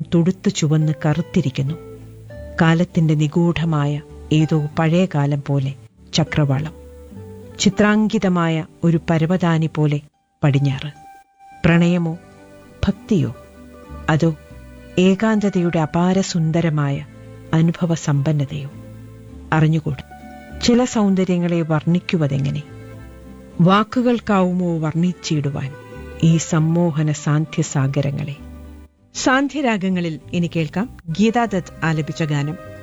തുടുത്തു ചുവന്ന് കറുത്തിരിക്കുന്നു കാലത്തിന്റെ നിഗൂഢമായ ഏതോ പഴയ കാലം പോലെ ചക്രവാളം ചിത്രാങ്കിതമായ ഒരു പരവതാനി പോലെ പടിഞ്ഞാറ് പ്രണയമോ ഭക്തിയോ അതോ ഏകാന്തതയുടെ അപാരസുന്ദരമായ അനുഭവ സമ്പന്നതയോ അറിഞ്ഞുകൂടും ചില സൗന്ദര്യങ്ങളെ വർണ്ണിക്കുവതെങ്ങനെ വാക്കുകൾക്കാവുമോ വർണ്ണിച്ചിടുവാൻ ഈ സമ്മോഹന സാന്ധ്യസാഗരങ്ങളെ സാന്ധ്യരാഗങ്ങളിൽ ഇനി കേൾക്കാം ഗീതാദത്ത് ആലപിച്ച ഗാനം